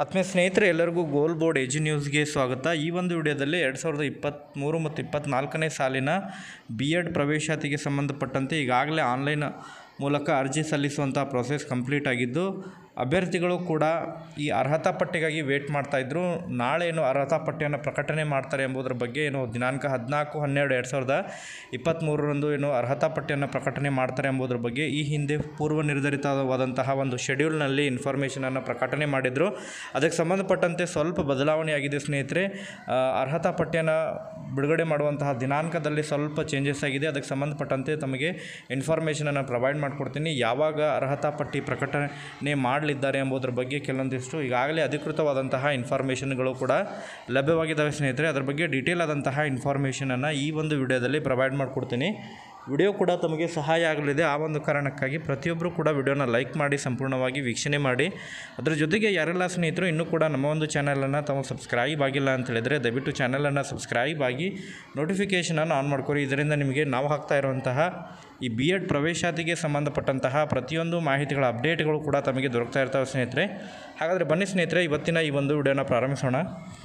ಆತ್ಮೀಯ ಸ್ನೇಹಿತರೆ ಎಲ್ಲರಿಗೂ ಗೋಲ್ ಬೋರ್ಡ್ ಎಜು ನ್ಯೂಸ್ಗೆ ಸ್ವಾಗತ ಈ ಒಂದು ವಿಡಿಯೋದಲ್ಲಿ ಎರಡು ಸಾವಿರದ ಇಪ್ಪತ್ತ್ಮೂರು ಮತ್ತು ಇಪ್ಪತ್ತ್ನಾಲ್ಕನೇ ಸಾಲಿನ ಬಿ ಎಡ್ ಪ್ರವೇಶಾತಿಗೆ ಸಂಬಂಧಪಟ್ಟಂತೆ ಈಗಾಗಲೇ ಆನ್ಲೈನ್ ಮೂಲಕ ಅರ್ಜಿ ಸಲ್ಲಿಸುವಂಥ ಪ್ರೊಸೆಸ್ ಕಂಪ್ಲೀಟ್ ಆಗಿದ್ದು ಅಭ್ಯರ್ಥಿಗಳು ಕೂಡ ಈ ಅರ್ಹತಾ ಪಟ್ಟಿಗಾಗಿ ವೇಟ್ ಮಾಡ್ತಾಯಿದ್ರು ನಾಳೆ ಏನು ಅರ್ಹತಾ ಪಟ್ಟಿಯನ್ನು ಪ್ರಕಟಣೆ ಮಾಡ್ತಾರೆ ಎಂಬುದರ ಬಗ್ಗೆ ಏನು ದಿನಾಂಕ ಹದಿನಾಲ್ಕು ಹನ್ನೆರಡು ಎರಡು ಸಾವಿರದ ಇಪ್ಪತ್ತ್ಮೂರರಂದು ಏನು ಅರ್ಹತಾ ಪಟ್ಟಿಯನ್ನು ಪ್ರಕಟಣೆ ಮಾಡ್ತಾರೆ ಎಂಬುದರ ಬಗ್ಗೆ ಈ ಹಿಂದೆ ಪೂರ್ವ ನಿರ್ಧರಿತವಾದಂತಹ ಒಂದು ಶೆಡ್ಯೂಲ್ನಲ್ಲಿ ಇನ್ಫಾರ್ಮೇಷನನ್ನು ಪ್ರಕಟಣೆ ಮಾಡಿದರು ಅದಕ್ಕೆ ಸಂಬಂಧಪಟ್ಟಂತೆ ಸ್ವಲ್ಪ ಬದಲಾವಣೆಯಾಗಿದೆ ಸ್ನೇಹಿತರೆ ಆ, ಅರ್ಹತಾ ಪಟ್ಟಿಯನ್ನು ಬಿಡುಗಡೆ ಮಾಡುವಂತಹ ದಿನಾಂಕದಲ್ಲಿ ಸ್ವಲ್ಪ ಚೇಂಜಸ್ ಆಗಿದೆ ಅದಕ್ಕೆ ಸಂಬಂಧಪಟ್ಟಂತೆ ತಮಗೆ ಇನ್ಫಾರ್ಮೇಷನನ್ನು ಪ್ರೊವೈಡ್ ಮಾಡಿಕೊಡ್ತೀನಿ ಯಾವಾಗ ಅರ್ಹತಾ ಪಟ್ಟಿ ಪ್ರಕಟಣೆ ಮಾಡಲಿದ್ದಾರೆ ಎಂಬುದರ ಬಗ್ಗೆ ಕೆಲವೊಂದಿಷ್ಟು ಈಗಾಗಲೇ ಅಧಿಕೃತವಾದಂತಹ ಇನ್ಫಾರ್ಮೇಷನ್ಗಳು ಕೂಡ ಲಭ್ಯವಾಗಿದ್ದಾವೆ ಸ್ನೇಹಿತರೆ ಅದರ ಬಗ್ಗೆ ಡೀಟೇಲ್ ಆದಂತಹ ಇನ್ಫಾರ್ಮೇಷನನ್ನು ಈ ಒಂದು ವಿಡಿಯೋದಲ್ಲಿ ಪ್ರೊವೈಡ್ ಮಾಡಿಕೊಡ್ತೀನಿ ವಿಡಿಯೋ ಕೂಡ ತಮಗೆ ಸಹಾಯ ಆಗಲಿದೆ ಆ ಒಂದು ಕಾರಣಕ್ಕಾಗಿ ಪ್ರತಿಯೊಬ್ಬರು ಕೂಡ ವಿಡಿಯೋನ ಲೈಕ್ ಮಾಡಿ ಸಂಪೂರ್ಣವಾಗಿ ವೀಕ್ಷಣೆ ಮಾಡಿ ಅದರ ಜೊತೆಗೆ ಯಾರೆಲ್ಲ ಸ್ನೇಹಿತರು ಇನ್ನೂ ಕೂಡ ನಮ್ಮ ಒಂದು ಚಾನಲನ್ನು ತಾವು ಸಬ್ಸ್ಕ್ರೈಬ್ ಆಗಿಲ್ಲ ಅಂತ ಹೇಳಿದರೆ ದಯವಿಟ್ಟು ಚಾನಲನ್ನು ಸಬ್ಸ್ಕ್ರೈಬ್ ಆಗಿ ನೋಟಿಫಿಕೇಷನನ್ನು ಆನ್ ಮಾಡ್ಕೊರಿ ಇದರಿಂದ ನಿಮಗೆ ನಾವು ಹಾಕ್ತಾ ಇರುವಂತಹ ಈ ಬಿ ಎಡ್ ಪ್ರವೇಶಾತಿಗೆ ಸಂಬಂಧಪಟ್ಟಂತಹ ಪ್ರತಿಯೊಂದು ಮಾಹಿತಿಗಳ ಅಪ್ಡೇಟ್ಗಳು ಕೂಡ ತಮಗೆ ದೊರಕ್ತಾ ಇರ್ತವೆ ಸ್ನೇಹಿತರೆ ಹಾಗಾದರೆ ಬನ್ನಿ ಸ್ನೇಹಿತರೆ ಇವತ್ತಿನ ಈ ಒಂದು ವಿಡಿಯೋನ ಪ್ರಾರಂಭಿಸೋಣ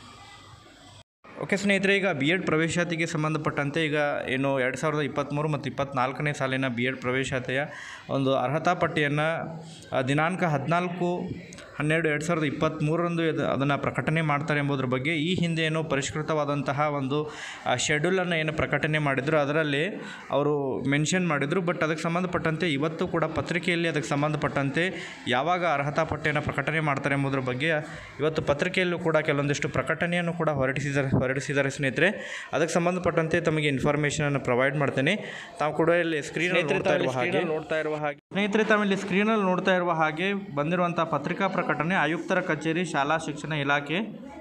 ಓಕೆ ಸ್ನೇಹಿತರೆ ಈಗ ಬಿ ಎಡ್ ಪ್ರವೇಶಾತಿಗೆ ಸಂಬಂಧಪಟ್ಟಂತೆ ಈಗ ಏನು ಎರಡು ಸಾವಿರದ ಇಪ್ಪತ್ತ್ಮೂರು ಮತ್ತು ಇಪ್ಪತ್ತ್ನಾಲ್ಕನೇ ಸಾಲಿನ ಬಿ ಎಡ್ ಪ್ರವೇಶಾತಿಯ ಒಂದು ಅರ್ಹತಾ ಪಟ್ಟಿಯನ್ನು ಆ, ದಿನಾಂಕ ಹದಿನಾಲ್ಕು ಹನ್ನೆರಡು ಎರಡು ಸಾವಿರದ ಇಪ್ಪತ್ತ್ಮೂರರಂದು ಅದನ್ನು ಪ್ರಕಟಣೆ ಮಾಡ್ತಾರೆ ಎಂಬುದರ ಬಗ್ಗೆ ಈ ಹಿಂದೆ ಏನು ಪರಿಷ್ಕೃತವಾದಂತಹ ಒಂದು ಶೆಡ್ಯೂಲನ್ನು ಏನು ಪ್ರಕಟಣೆ ಮಾಡಿದ್ರು ಅದರಲ್ಲಿ ಅವರು ಮೆನ್ಷನ್ ಮಾಡಿದರು ಬಟ್ ಅದಕ್ಕೆ ಸಂಬಂಧಪಟ್ಟಂತೆ ಇವತ್ತು ಕೂಡ ಪತ್ರಿಕೆಯಲ್ಲಿ ಅದಕ್ಕೆ ಸಂಬಂಧಪಟ್ಟಂತೆ ಯಾವಾಗ ಅರ್ಹತಾ ಪಟ್ಟಿಯನ್ನು ಪ್ರಕಟಣೆ ಮಾಡ್ತಾರೆ ಎಂಬುದರ ಬಗ್ಗೆ ಇವತ್ತು ಪತ್ರಿಕೆಯಲ್ಲೂ ಕೂಡ ಕೆಲವೊಂದಿಷ್ಟು ಪ್ರಕಟಣೆಯನ್ನು ಕೂಡ ಹೊರಡಿಸಿದ್ದಾರೆ ಹೊರಡಿಸಿದ್ದಾರೆ ಸ್ನೇಹಿತರೆ ಅದಕ್ಕೆ ಸಂಬಂಧಪಟ್ಟಂತೆ ತಮಗೆ ಇನ್ಫಾರ್ಮೇಷನನ್ನು ಪ್ರೊವೈಡ್ ಮಾಡ್ತೇನೆ ತಾವು ಕೂಡ ಇಲ್ಲಿ ಸ್ಕ್ರೀನ್ ನೋಡ್ತಾ ಇರುವ ಹಾಗೆ ನೋಡ್ತಾ ಇರುವ ಹಾಗೆ ಸ್ನೇಹಿತರೆ ತಾವಿಲ್ಲಿ ಸ್ಕ್ರೀನಲ್ಲಿ ನೋಡ್ತಾ ಇರುವ ಹಾಗೆ ಬಂದಿರುವಂಥ ಪತ್ರಿಕಾ ಪ್ರಕಟಣೆ ಆಯುಕ್ತರ ಕಚೇರಿ ಶಾಲಾ ಶಿಕ್ಷಣ ಇಲಾಖೆ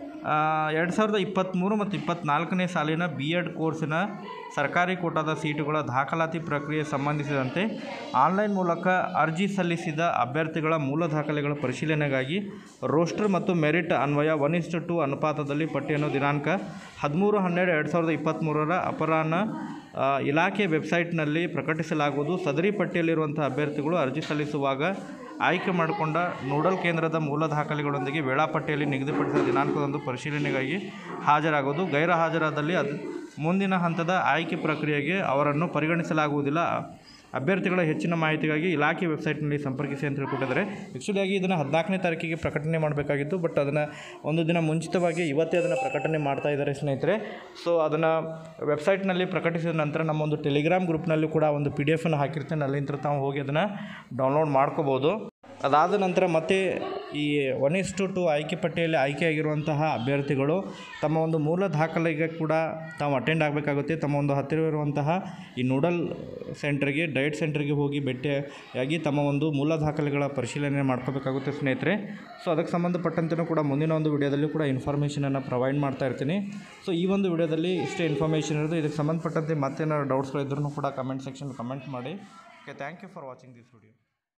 ಎರಡು ಸಾವಿರದ ಇಪ್ಪತ್ತ್ಮೂರು ಮತ್ತು ಇಪ್ಪತ್ತ್ನಾಲ್ಕನೇ ಸಾಲಿನ ಬಿ ಎಡ್ ಕೋರ್ಸಿನ ಸರ್ಕಾರಿ ಕೋಟಾದ ಸೀಟುಗಳ ದಾಖಲಾತಿ ಪ್ರಕ್ರಿಯೆ ಸಂಬಂಧಿಸಿದಂತೆ ಆನ್ಲೈನ್ ಮೂಲಕ ಅರ್ಜಿ ಸಲ್ಲಿಸಿದ ಅಭ್ಯರ್ಥಿಗಳ ಮೂಲ ದಾಖಲೆಗಳ ಪರಿಶೀಲನೆಗಾಗಿ ರೋಸ್ಟರ್ ಮತ್ತು ಮೆರಿಟ್ ಅನ್ವಯ ಒನ್ ಇಸ್ಟು ಟು ಅನುಪಾತದಲ್ಲಿ ಪಟ್ಟಿಯನ್ನು ದಿನಾಂಕ ಹದಿಮೂರು ಹನ್ನೆರಡು ಎರಡು ಸಾವಿರದ ಇಪ್ಪತ್ತ್ಮೂರರ ಅಪರಾಹ್ನ ಆ, ಇಲಾಖೆ ವೆಬ್ಸೈಟ್ನಲ್ಲಿ ಪ್ರಕಟಿಸಲಾಗುವುದು ಸದರಿ ಪಟ್ಟಿಯಲ್ಲಿರುವಂಥ ಅಭ್ಯರ್ಥಿಗಳು ಅರ್ಜಿ ಸಲ್ಲಿಸುವಾಗ ಆಯ್ಕೆ ಮಾಡಿಕೊಂಡ ನೋಡಲ್ ಕೇಂದ್ರದ ಮೂಲ ದಾಖಲೆಗಳೊಂದಿಗೆ ವೇಳಾಪಟ್ಟಿಯಲ್ಲಿ ನಿಗದಿಪಡಿಸಿದ ದಿನಾಂಕದಂದು ಪರಿಶೀಲನೆಗಾಗಿ ಹಾಜರಾಗುವುದು ಗೈರು ಹಾಜರಾದಲ್ಲಿ ಅದು ಮುಂದಿನ ಹಂತದ ಆಯ್ಕೆ ಪ್ರಕ್ರಿಯೆಗೆ ಅವರನ್ನು ಪರಿಗಣಿಸಲಾಗುವುದಿಲ್ಲ ಅಭ್ಯರ್ಥಿಗಳ ಹೆಚ್ಚಿನ ಮಾಹಿತಿಗಾಗಿ ಇಲಾಖೆ ವೆಬ್ಸೈಟ್ನಲ್ಲಿ ಸಂಪರ್ಕಿಸಿ ಅಂತ ಹೇಳ್ಕೊಟ್ಟಿದ್ದಾರೆ ಆ್ಯಕ್ಚುಲಿ ಆಗಿ ಇದನ್ನು ಹದಿನಾಲ್ಕನೇ ತಾರೀಕಿಗೆ ಪ್ರಕಟಣೆ ಮಾಡಬೇಕಾಗಿತ್ತು ಬಟ್ ಅದನ್ನು ಒಂದು ದಿನ ಮುಂಚಿತವಾಗಿ ಇವತ್ತೇ ಅದನ್ನು ಪ್ರಕಟಣೆ ಮಾಡ್ತಾ ಇದ್ದಾರೆ ಸ್ನೇಹಿತರೆ ಸೊ ಅದನ್ನು ವೆಬ್ಸೈಟ್ನಲ್ಲಿ ಪ್ರಕಟಿಸಿದ ನಂತರ ನಮ್ಮ ಒಂದು ಟೆಲಿಗ್ರಾಮ್ ಗ್ರೂಪ್ನಲ್ಲೂ ಕೂಡ ಒಂದು ಪಿ ಡಿ ಎಫನ್ನು ಹಾಕಿರ್ತೇನೆ ಅಲ್ಲಿಂದ ತಾವು ಹೋಗಿ ಅದನ್ನು ಡೌನ್ಲೋಡ್ ಮಾಡ್ಕೋಬೋದು ಅದಾದ ನಂತರ ಮತ್ತೆ ಈ ಒನ್ ಇಸ್ ಟು ಟು ಆಯ್ಕೆ ಪಟ್ಟಿಯಲ್ಲಿ ಆಯ್ಕೆಯಾಗಿರುವಂತಹ ಅಭ್ಯರ್ಥಿಗಳು ತಮ್ಮ ಒಂದು ಮೂಲ ದಾಖಲೆಗೆ ಕೂಡ ತಾವು ಅಟೆಂಡ್ ಆಗಬೇಕಾಗುತ್ತೆ ತಮ್ಮ ಒಂದು ಹತ್ತಿರವಿರುವಂತಹ ಈ ನೂಡಲ್ ಸೆಂಟರ್ಗೆ ಡಯಟ್ ಸೆಂಟರ್ಗೆ ಹೋಗಿ ಭೇಟಿಯಾಗಿ ತಮ್ಮ ಒಂದು ಮೂಲ ದಾಖಲೆಗಳ ಪರಿಶೀಲನೆ ಮಾಡ್ಕೋಬೇಕಾಗುತ್ತೆ ಸ್ನೇಹಿತರೆ ಸೊ ಅದಕ್ಕೆ ಸಂಬಂಧಪಟ್ಟಂತೆಯೂ ಕೂಡ ಮುಂದಿನ ಒಂದು ವಿಡಿಯೋದಲ್ಲಿ ಕೂಡ ಇನ್ಫಾರ್ಮೇಷನನ್ನು ಪ್ರೊವೈಡ್ ಮಾಡ್ತಾ ಇರ್ತೀನಿ ಸೊ ಈ ಒಂದು ವಿಡಿಯೋದಲ್ಲಿ ಇಷ್ಟೇ ಇನ್ಫಾರ್ಮೇಷನ್ ಇರೋದು ಇದಕ್ಕೆ ಸಂಬಂಧಪಟ್ಟಂತೆ ಮತ್ತೇನಾದ್ರು ಡೌಟ್ಸ್ಗಳಿದ್ರೂ ಕೂಡ ಕಮೆಂಟ್ ಸೆಕ್ಷನ್ ಕಮೆಂಟ್ ಮಾಡಿ okay thank you for watching this video